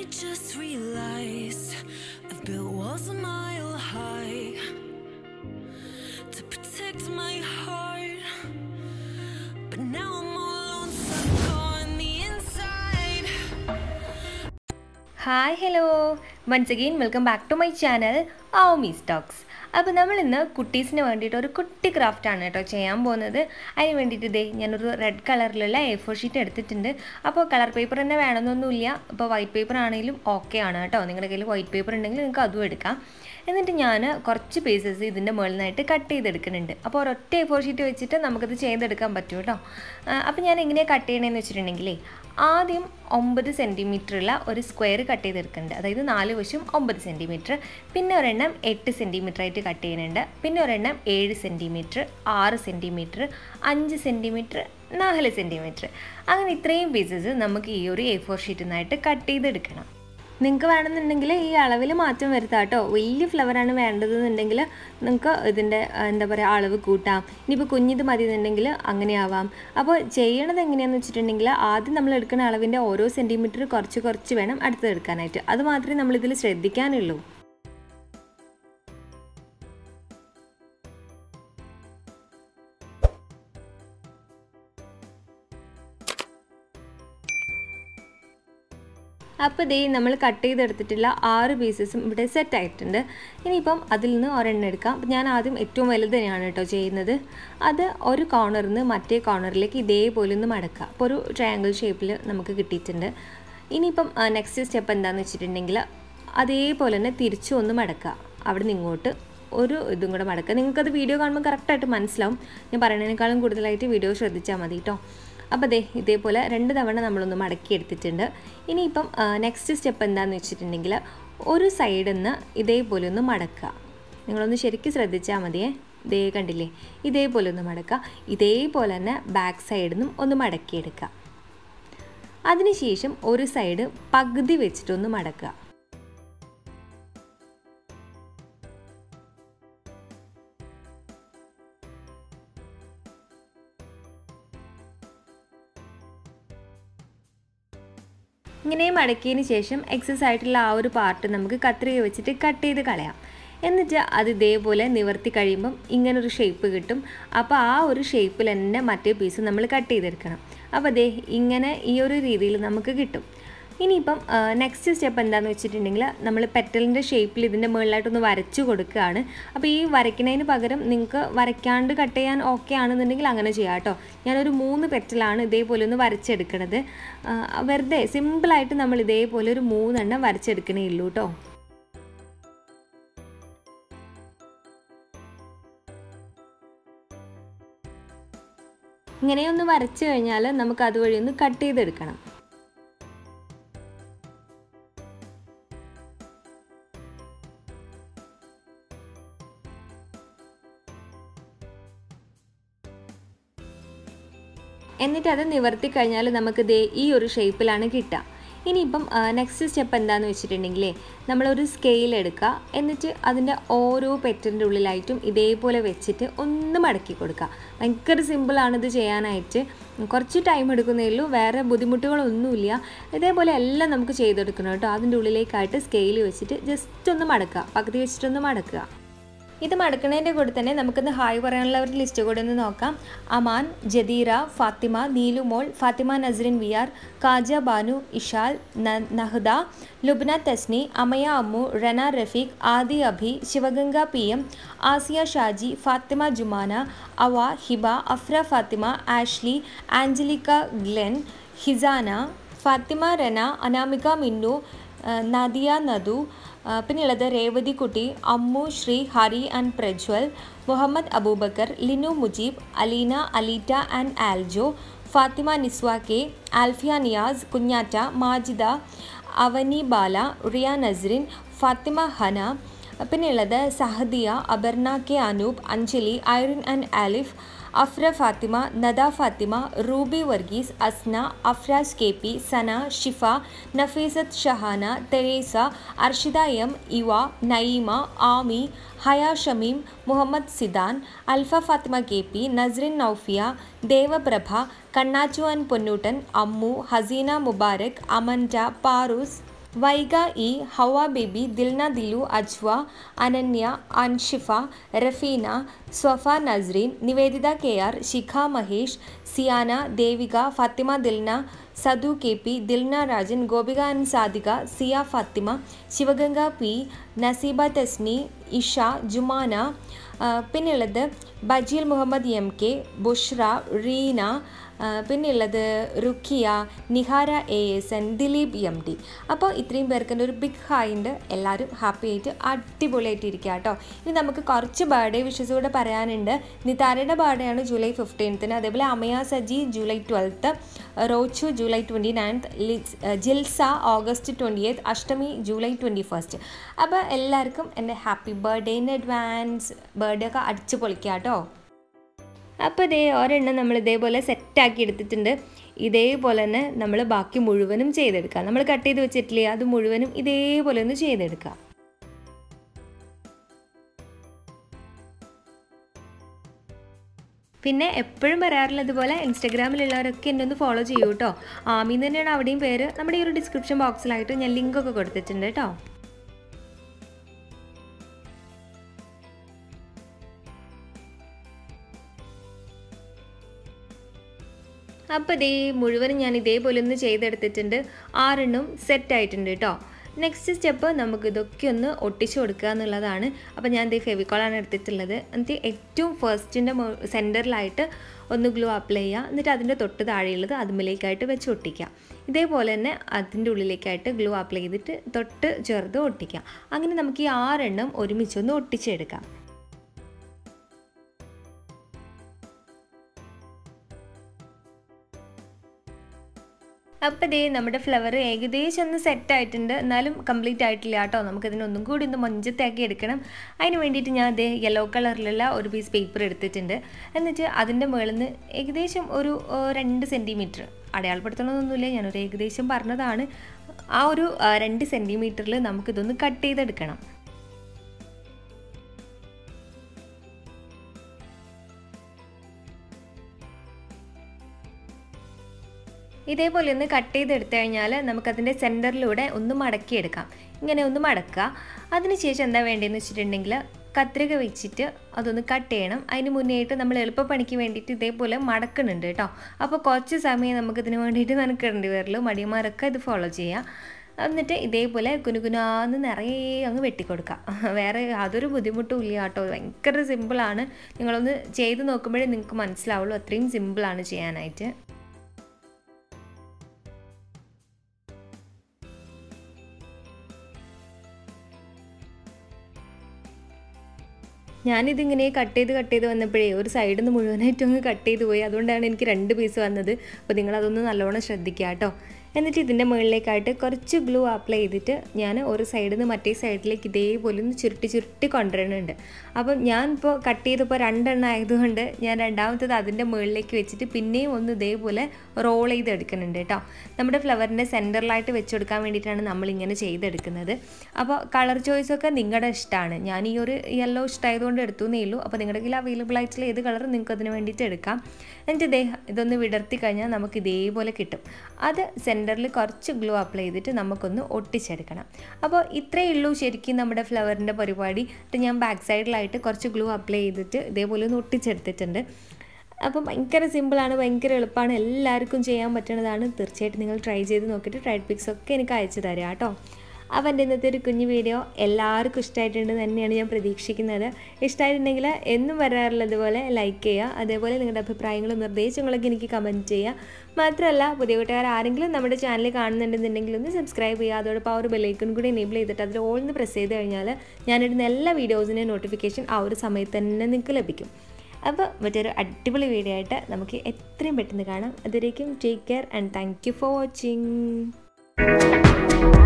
just realized I've built walls a mile high to protect my heart. But now I'm all alone, stuck on the inside. Hi hello once again welcome back to my channel ഔ മീ സ്റ്റോക്സ് അപ്പോൾ നമ്മൾ ഇന്ന് കുട്ടീസിന് വേണ്ടിയിട്ട് ഒരു കുട്ടി craft ആണ് കേട്ടോ ചെയ്യാൻ പോകുന്നത് അതിന് വേണ്ടിയിട്ട് ഇതേ ഞാനൊരു റെഡ് കളറിലുള്ള എ ഫോർ ഷീറ്റ് എടുത്തിട്ടുണ്ട് അപ്പോൾ കളർ പേപ്പർ തന്നെ വേണമെന്നൊന്നുമില്ല ഇപ്പോൾ വൈറ്റ് പേപ്പർ ആണെങ്കിലും ഓക്കെ ആണ് കേട്ടോ നിങ്ങളുടെ കയ്യിൽ വൈറ്റ് പേപ്പർ ഉണ്ടെങ്കിൽ നിങ്ങൾക്ക് അതും എടുക്കാം എന്നിട്ട് ഞാൻ കുറച്ച് പീസസ് ഇതിൻ്റെ മുകളിൽ നിന്നായിട്ട് കട്ട് ചെയ്തെടുക്കുന്നുണ്ട് അപ്പോൾ ഒരൊറ്റ എ ഫോർ ഷീറ്റ് വെച്ചിട്ട് നമുക്കത് ചെയ്തെടുക്കാൻ പറ്റും കേട്ടോ അപ്പോൾ ഞാൻ എങ്ങനെയാണ് കട്ട് ചെയ്യണമെന്ന് വെച്ചിട്ടുണ്ടെങ്കിലേ ആദ്യം ഒമ്പത് സെൻറ്റിമീറ്ററുള്ള ഒരു സ്ക്വയർ കട്ട് ചെയ്തെടുക്കുന്നുണ്ട് അതായത് നാല് വശം ഒമ്പത് സെൻറ്റിമീറ്റർ പിന്നെ ഒരെണ്ണം എട്ട് സെൻറ്റിമീറ്റർ ആയിട്ട് കട്ട് ചെയ്യുന്നുണ്ട് പിന്നെ ഒരെണ്ണം ഏഴ് സെൻറ്റിമീറ്റർ ആറ് സെൻറ്റിമീറ്റർ അഞ്ച് സെൻറ്റിമീറ്റർ നാല് സെൻറ്റിമീറ്റർ അങ്ങനെ ഇത്രയും പീസസ് നമുക്ക് ഈ ഒരു എ ഫോർ ഷീറ്റിൽ നിന്നായിട്ട് കട്ട് ചെയ്തെടുക്കണം നിങ്ങൾക്ക് വേണമെന്നുണ്ടെങ്കിൽ ഈ അളവിൽ മാറ്റം വരുത്താം കേട്ടോ വലിയ ഫ്ലവറാണ് വേണ്ടതെന്നുണ്ടെങ്കിൽ നിങ്ങൾക്ക് ഇതിൻ്റെ എന്താ പറയുക അളവ് കൂട്ടാം ഇനിയിപ്പോൾ കുഞ്ഞിത് മതി എന്നുണ്ടെങ്കിൽ അങ്ങനെ ആവാം അപ്പോൾ ചെയ്യണത് എങ്ങനെയാണെന്ന് വെച്ചിട്ടുണ്ടെങ്കിൽ ആദ്യം നമ്മൾ എടുക്കുന്ന അളവിൻ്റെ ഓരോ സെൻറ്റിമീറ്റർ കുറച്ച് കുറച്ച് വേണം അടുത്തത് എടുക്കാനായിട്ട് അത് മാത്രമേ നമ്മളിതിൽ ശ്രദ്ധിക്കാനുള്ളൂ അപ്പോൾ ദേ നമ്മൾ കട്ട് ചെയ്തെടുത്തിട്ടുള്ള ആറ് പീസസും ഇവിടെ സെറ്റ് ആയിട്ടുണ്ട് ഇനിയിപ്പം അതിൽ നിന്ന് ഒരെണ്ണം എടുക്കാം അപ്പം ഞാൻ ആദ്യം ഏറ്റവും വലുത് തന്നെയാണ് കേട്ടോ ചെയ്യുന്നത് അത് ഒരു കോർണറിൽ നിന്ന് മറ്റേ കോർണറിലേക്ക് ഇതേപോലെ ഒന്ന് മടക്കുക അപ്പോൾ ഒരു ട്രയാങ്കിൾ ഷേപ്പിൽ നമുക്ക് കിട്ടിയിട്ടുണ്ട് ഇനിയിപ്പം നെക്സ്റ്റ് സ്റ്റെപ്പ് എന്താണെന്ന് വെച്ചിട്ടുണ്ടെങ്കിൽ അതേപോലെ തന്നെ തിരിച്ചു ഒന്ന് മടക്കുക അവിടെ നിന്ന് ഇങ്ങോട്ട് ഒരു ഇതും കൂടെ മടക്കുക നിങ്ങൾക്കത് വീഡിയോ കാണുമ്പോൾ കറക്റ്റായിട്ട് മനസ്സിലാവും ഞാൻ പറയുന്നതിനേക്കാളും കൂടുതലായിട്ട് വീഡിയോ ശ്രദ്ധിച്ചാൽ മതി കേട്ടോ അപ്പോൾ ദേ ഇതേപോലെ രണ്ട് തവണ നമ്മളൊന്ന് മടക്കി എടുത്തിട്ടുണ്ട് ഇനിയിപ്പം നെക്സ്റ്റ് സ്റ്റെപ്പ് എന്താണെന്ന് വെച്ചിട്ടുണ്ടെങ്കിൽ ഒരു സൈഡിൽ നിന്ന് ഇതേപോലെ ഒന്ന് മടക്കുക നിങ്ങളൊന്ന് ശരിക്കും ശ്രദ്ധിച്ചാൽ മതിയേ ഇതേ കണ്ടില്ലേ ഇതേപോലെ ഒന്ന് മടക്കുക ഇതേപോലെ തന്നെ ബാക്ക് സൈഡിൽ നിന്നും ഒന്ന് മടക്കിയെടുക്കുക അതിനുശേഷം ഒരു സൈഡ് പകുതി വെച്ചിട്ടൊന്ന് മടക്കുക ഇങ്ങനെ മടക്കിയതിന് ശേഷം എക്സസ് ആയിട്ടുള്ള ആ ഒരു പാർട്ട് നമുക്ക് കത്രിക വെച്ചിട്ട് കട്ട് ചെയ്ത് കളയാം എന്നിട്ട് അത് ഇതേപോലെ നിവർത്തി കഴിയുമ്പം ഇങ്ങനൊരു ഷേപ്പ് കിട്ടും അപ്പോൾ ആ ഒരു ഷേപ്പിൽ തന്നെ മറ്റേ പീസ് നമ്മൾ കട്ട് ചെയ്തെടുക്കണം അപ്പോൾ അതേ ഇങ്ങനെ ഈ ഒരു രീതിയിൽ നമുക്ക് കിട്ടും ഇനിയിപ്പം നെക്സ്റ്റ് സ്റ്റെപ്പ് എന്താണെന്ന് വെച്ചിട്ടുണ്ടെങ്കിൽ നമ്മൾ പെറ്റലിൻ്റെ ഷേപ്പിൽ ഇതിൻ്റെ മുകളിലായിട്ടൊന്ന് വരച്ചു കൊടുക്കുകയാണ് അപ്പോൾ ഈ വരയ്ക്കുന്നതിന് പകരം നിങ്ങൾക്ക് വരയ്ക്കാണ്ട് കട്ട് ചെയ്യാൻ ഓക്കെ ആണെന്നുണ്ടെങ്കിൽ അങ്ങനെ ചെയ്യാം കേട്ടോ ഞാനൊരു മൂന്ന് പെറ്റലാണ് ഇതേപോലെ ഒന്ന് വരച്ചെടുക്കണത് വെറുതെ സിമ്പിളായിട്ട് നമ്മൾ ഇതേപോലെ ഒരു മൂന്നെണ്ണം വരച്ചെടുക്കണേ ഉള്ളൂ കേട്ടോ ഇങ്ങനെയൊന്ന് വരച്ചു കഴിഞ്ഞാൽ നമുക്ക് അതുവഴി ഒന്ന് കട്ട് ചെയ്തെടുക്കണം എന്നിട്ട് അത് നിവർത്തി കഴിഞ്ഞാൽ നമുക്ക് ദേ ഈ ഒരു ഷേപ്പിലാണ് കിട്ടുക ഇനിയിപ്പം നെക്സ്റ്റ് സ്റ്റെപ്പ് എന്താണെന്ന് വെച്ചിട്ടുണ്ടെങ്കിലേ നമ്മളൊരു സ്കെയിൽ എടുക്കുക എന്നിട്ട് അതിൻ്റെ ഓരോ പെറ്റിൻ്റെ ഉള്ളിലായിട്ടും ഇതേപോലെ വെച്ചിട്ട് ഒന്ന് മടക്കി കൊടുക്കുക ഭയങ്കര സിമ്പിളാണ് ഇത് ചെയ്യാനായിട്ട് കുറച്ച് ടൈം എടുക്കുന്നേ ഉള്ളൂ വേറെ ബുദ്ധിമുട്ടുകളൊന്നുമില്ല ഇതേപോലെ എല്ലാം നമുക്ക് ചെയ്തെടുക്കണം കേട്ടോ അതിൻ്റെ ഉള്ളിലേക്കായിട്ട് സ്കെയിൽ വെച്ചിട്ട് ജസ്റ്റ് ഒന്ന് മടക്കുക പകുതി വെച്ചിട്ടൊന്ന് മടക്കുക ഇത് മടക്കുന്നതിൻ്റെ കൂടെ തന്നെ നമുക്കിന്ന് ഹായ് പറയാനുള്ള ഒരു ലിസ്റ്റ് കൂടെ ഒന്ന് നോക്കാം Aman Jadeera Fathima Neelumol Fathima Nasrin V R Kaja Banu Ishal Nahda Lubna Tasni Amaya Ammu Rana Rafeeq Aadi Abhi Shivaganga P M Asiya Shaji Fathima Jumana Ava Hiba Afra Fathima Ashley Angelica Glen Hisana Fathima Rana Anamika Minnu Nadiya Nadu പിന്നെയുള്ളത് Revathikutty Ammu Sree Hari and Prajwal Muhammad Abubakar Linu Mujeeb Aleena Aleeta and Aljo Fathima Niswa K Alfiya Niyas Kunjatta Majida Avani Bala Riya Nasrin Fathima Hana പിന്നെയുള്ളത് Sahadiya Aparna K Anoop Anjali Irene and Alif Afra Fathima Nada Fathima Ruby Varghese Asna Afras K P Sana Shifa Nafeesath Shahana Teresa Arshida M Eva Naeema Aami Haya Shameem Muhammad Zidan Alfa Fathima K P Nasrin Noufiya Devaprabha Kannachu and Ponnoottan Ammu Haseena Mubarak Amanda Paroos Vaiga E Hawa Baby Dilna Dilu Ajwa Ananya Anshifa Rafeena Swafa Nasreen Niveditha K R Shikha Mahesh Siyana Devika Fathima Dilna Sadu K P Dilna Rajan Gopika അൻ Sadika Siya Fathima Shivaganga P Naseeba Tasni Isha Jumana പിന്നുള്ളത് Bajeel Muhammad M K Bushra Reena പിന്നെയുള്ളത് Rukkiya Nihara A S N Dileep M D അപ്പോൾ ഇത്രയും പേർക്ക് ഒരു big hi ഉണ്ട് എല്ലാവരും ഹാപ്പി ആയിട്ട് അടിപൊളിയായിട്ട് ഇരിക്കുക കേട്ടോ ഇനി നമുക്ക് കുറച്ച് ബർത്ത്ഡേ വിഷസ് കൂടെ പറയാനുണ്ട് നിതാരയുടെ ബർത്ത്ഡേ ആണ് ജൂലൈ ഫിഫ്റ്റീൻത്തിന് അതേപോലെ Amaya Saji July twelfth Rochu July twenty ninth Jilsa August twenty eighth Ashtami July twenty first അപ്പോൾ എല്ലാവർക്കും എൻ്റെ happy birthday in advance birthday ഒക്കെ അടിച്ച് പൊളിക്കാം കേട്ടോ അപ്പോൾ ഇതേ ഒരെണ്ണം നമ്മൾ ഇതേപോലെ സെറ്റാക്കി എടുത്തിട്ടുണ്ട് ഇതേപോലെ തന്നെ നമ്മൾ ബാക്കി മുഴുവനും ചെയ്തെടുക്കുക നമ്മൾ കട്ട് ചെയ്ത് വെച്ചിട്ടില്ലേ അത് മുഴുവനും ഇതേപോലെ ഒന്ന് ചെയ്തെടുക്കുക പിന്നെ എപ്പോഴും പറയാറുള്ളത് പോലെ ഇൻസ്റ്റാഗ്രാമിലുള്ളവരൊക്കെ എന്നെ ഒന്ന് ഫോളോ ചെയ്യൂ കേട്ടോ ആമീന്ന് തന്നെയാണ് അവിടെയും പേര് നമ്മുടെ ഈ ഒരു ഡിസ്ക്രിപ്ഷൻ ബോക്സിലായിട്ട് ഞാൻ ലിങ്കൊക്കെ കൊടുത്തിട്ടുണ്ട് കേട്ടോ അപ്പോൾ ഇതേ മുഴുവനും ഞാൻ ഇതേപോലെ ഒന്ന് ചെയ്തെടുത്തിട്ടുണ്ട് ആറെണ്ണം സെറ്റ് ആയിട്ടുണ്ട് കേട്ടോ നെക്സ്റ്റ് സ്റ്റെപ്പ് നമുക്ക് ഇതൊക്കെ ഒന്ന് ഒട്ടിച്ചു കൊടുക്കുക എന്നുള്ളതാണ് അപ്പോൾ ഞാൻ ഇതേ ഫെവിക്കോളാണ് എടുത്തിട്ടുള്ളത് എന്നിട്ട് ഏറ്റവും ഫസ്റ്റിൻ്റെ സെൻറ്ററിലായിട്ട് ഒന്ന് ഗ്ലൂ അപ്ലൈ ചെയ്യുക എന്നിട്ട് അതിൻ്റെ തൊട്ട് താഴെയുള്ളത് അതുമ്മിലേക്കായിട്ട് വെച്ച് ഒട്ടിക്കുക ഇതേപോലെ തന്നെ അതിൻ്റെ ഉള്ളിലേക്കായിട്ട് ഗ്ലൂ അപ്ലൈ ചെയ്തിട്ട് തൊട്ട് ചേർത്ത് ഒട്ടിക്കുക അങ്ങനെ നമുക്ക് ഈ ആറെണ്ണം ഒരുമിച്ചൊന്ന് ഒട്ടിച്ചെടുക്കാം അപ്പോൾ ഇതേ നമ്മുടെ ഫ്ലവർ ഏകദേശം ഒന്ന് സെറ്റ് ആയിട്ടുണ്ട് എന്നാലും കംപ്ലീറ്റ് ആയിട്ടില്ല കേട്ടോ നമുക്കിതിനൊന്നും കൂടി ഒന്ന് മൊഞ്ചത്താക്കി എടുക്കണം അതിന് വേണ്ടിയിട്ട് ഞാൻ അതേ യെല്ലോ കളറിലുള്ള ഒരു പീസ് പേപ്പർ എടുത്തിട്ടുണ്ട് എന്നിട്ട് അതിൻ്റെ മുകളിൽ നിന്ന് ഏകദേശം ഒരു രണ്ട് സെൻറ്റിമീറ്റർ അടയാളപ്പെടുത്തണമെന്നൊന്നുമില്ല ഞാനൊരു ഏകദേശം പറഞ്ഞതാണ് ആ ഒരു രണ്ട് സെൻറ്റിമീറ്ററിൽ നമുക്കിതൊന്ന് കട്ട് ചെയ്തെടുക്കണം ഇതേപോലെ ഒന്ന് കട്ട് ചെയ്തെടുത്തു കഴിഞ്ഞാൽ നമുക്കതിൻ്റെ സെൻറ്ററിലൂടെ ഒന്ന് മടക്കിയെടുക്കാം ഇങ്ങനെ ഒന്ന് മടക്കുക അതിനുശേഷം എന്താ വേണ്ടതെന്ന് വെച്ചിട്ടുണ്ടെങ്കിൽ കത്രിക വെച്ചിട്ട് അതൊന്ന് കട്ട് ചെയ്യണം അതിന് മുന്നേയായിട്ട് നമ്മൾ എളുപ്പപ്പണിക്ക് വേണ്ടിയിട്ട് ഇതേപോലെ മടക്കുന്നുണ്ട് കേട്ടോ അപ്പോൾ കുറച്ച് സമയം നമുക്കിതിന് വേണ്ടിയിട്ട് നനക്കിടേണ്ടി വരുള്ളൂ മടിയന്മാരൊക്കെ ഇത് ഫോളോ ചെയ്യുക എന്നിട്ട് ഇതേപോലെ കുനുകുനാന്ന് നിറയെ അങ്ങ് വെട്ടിക്കൊടുക്കുക വേറെ യാതൊരു ബുദ്ധിമുട്ടും ഇല്ല കേട്ടോ ഭയങ്കര സിമ്പിളാണ് നിങ്ങളൊന്ന് ചെയ്ത് നോക്കുമ്പോഴേ നിങ്ങൾക്ക് മനസ്സിലാവുള്ളൂ അത്രയും സിമ്പിളാണ് ചെയ്യാനായിട്ട് ഞാനിതിങ്ങനെ കട്ട് ചെയ്ത് കട്ട് ചെയ്ത് വന്നപ്പോഴേ ഒരു സൈഡിൽ നിന്ന് മുഴുവനായിട്ടും അങ്ങ് കട്ട് ചെയ്ത് പോയി അതുകൊണ്ടാണ് എനിക്ക് രണ്ട് പീസ് വന്നത് അപ്പോൾ നിങ്ങളതൊന്ന് നല്ലോണം ശ്രദ്ധിക്കുക കേട്ടോ എന്നിട്ട് ഇതിൻ്റെ മുകളിലേക്കായിട്ട് കുറച്ച് ഗ്ലൂ അപ്ലൈ ചെയ്തിട്ട് ഞാൻ ഒരു സൈഡിൽ നിന്ന് മറ്റേ സൈഡിലേക്ക് ഇതേപോലെ ഒന്ന് ചുരുട്ടി ചുരുട്ടി കൊണ്ടുവരുന്നുണ്ട് അപ്പം ഞാൻ ഇപ്പോൾ കട്ട് ചെയ്തപ്പോൾ രണ്ടെണ്ണം ആയതുകൊണ്ട് ഞാൻ രണ്ടാമത്തത് അതിൻ്റെ മുകളിലേക്ക് വെച്ചിട്ട് പിന്നെയും ഒന്ന് ഇതേപോലെ റോൾ ചെയ്തെടുക്കുന്നുണ്ട് കേട്ടോ നമ്മുടെ ഫ്ലവറിൻ്റെ സെൻറ്ററിലായിട്ട് വെച്ച് കൊടുക്കാൻ വേണ്ടിയിട്ടാണ് നമ്മളിങ്ങനെ ചെയ്തെടുക്കുന്നത് അപ്പോൾ കളർ ചോയ്സൊക്കെ നിങ്ങളുടെ ഇഷ്ടമാണ് ഞാൻ ഈ ഒരു യെല്ലോ ഇഷ്ടമായതുകൊണ്ട് എടുത്തു എന്നേ ഉള്ളൂ അപ്പോൾ നിങ്ങളുടെ കയ്യിൽ അവൈലബിൾ ആയിട്ടുള്ള ഏത് കളർ നിങ്ങൾക്ക് അതിന് വേണ്ടിയിട്ട് എടുക്കാം എന്നിട്ട് ഇതേ ഇതൊന്ന് വിടർത്തി കഴിഞ്ഞാൽ നമുക്ക് ഇതേപോലെ കിട്ടും അത് സെൻറ്ററിൽ കുറച്ച് ഗ്ലൂ അപ്ലൈ ചെയ്തിട്ട് നമുക്കൊന്ന് ഒട്ടിച്ചെടുക്കണം അപ്പോൾ ഇത്രയേ ഉള്ളൂ ശരിക്കും നമ്മുടെ ഫ്ലവറിൻ്റെ പരിപാടി എന്നിട്ട് ഞാൻ ബാക്ക് സൈഡിലായിട്ട് കുറച്ച് ഗ്ലൂ അപ്ലൈ ചെയ്തിട്ട് ഇതേപോലെ ഒന്ന് ഒട്ടിച്ചെടുത്തിട്ടുണ്ട് അപ്പം ഭയങ്കര സിമ്പിളാണ് ഭയങ്കര എളുപ്പമാണ് എല്ലാവർക്കും ചെയ്യാൻ പറ്റുന്നതാണ് തീർച്ചയായിട്ടും നിങ്ങൾ ട്രൈ ചെയ്ത് നോക്കിയിട്ട് ട്രൈഡ് പിക്സ് ഒക്കെ എനിക്ക് അയച്ചു തരാം കേട്ടോ അപ്പോൾ എൻ്റെ ഇന്നത്തെ ഒരു കുഞ്ഞു വീഡിയോ എല്ലാവർക്കും ഇഷ്ടമായിട്ടുണ്ട് തന്നെയാണ് ഞാൻ പ്രതീക്ഷിക്കുന്നത് ഇഷ്ടമായിട്ടുണ്ടെങ്കിൽ എന്നും വരാറുള്ളത് പോലെ ലൈക്ക് ചെയ്യുക അതേപോലെ നിങ്ങളുടെ അഭിപ്രായങ്ങളും നിർദ്ദേശങ്ങളൊക്കെ എനിക്ക് കമൻറ്റ് ചെയ്യുക മാത്രമല്ല പുതിയ കൂട്ടുകാർ ആരെങ്കിലും നമ്മുടെ ചാനൽ കാണുന്നുണ്ടെന്നുണ്ടെങ്കിൽ ഒന്ന് സബ്സ്ക്രൈബ് ചെയ്യുക അതോടൊപ്പം ആ ഒരു ബെല്ലൈക്കൺ കൂടി എനേബിൾ ചെയ്തിട്ട് അതിൽ ഓൾന്ന് പ്രസ് ചെയ്ത് കഴിഞ്ഞാൽ ഞാനിടുന്ന എല്ലാ വീഡിയോസിൻ്റെയും നോട്ടിഫിക്കേഷൻ ആ ഒരു സമയത്ത് തന്നെ നിങ്ങൾക്ക് ലഭിക്കും അപ്പോൾ മറ്റൊരു അടിപൊളി വീഡിയോ ആയിട്ട് നമുക്ക് എത്രയും പെട്ടെന്ന് കാണാം അതുവരേക്കും take care and thank you for watching